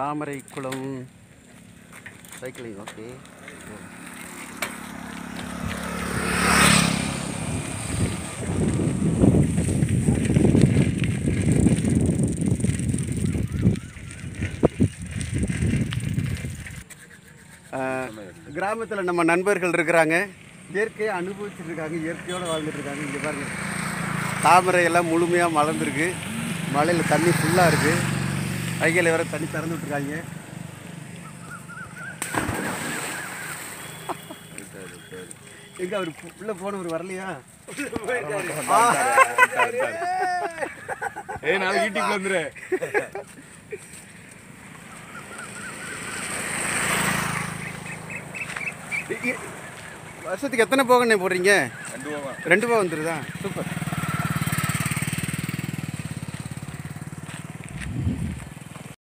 தாமரை குளம் cycling okay கிராமத்தில் நம்ம நண்பர்கள் இருக்கிறாங்க இயற்கையை அனுபவிச்சுட்டு இருக்காங்க இயற்கையோடு வாழ்ந்துட்டு இருக்காங்க இங்கே பாருங்க தாமரை எல்லாம் முழுமையாக மலர்ந்துருக்கு மலையில் தண்ணி ஃபுல்லாக இருக்குது கைகளை வர தண்ணி திறந்து விட்டுருக்காங்க எங்க அவர் உள்ள போனவர் வரலையா ஏய் நாளைக்கு வீட்டுக்கு வந்துரு இ- இ- வருஷத்துக்கு எத்தனை போகண்ணே போடுறீங்க ரெண்டு போவா ரெண்டு போக வந்துருதா சூப்பர்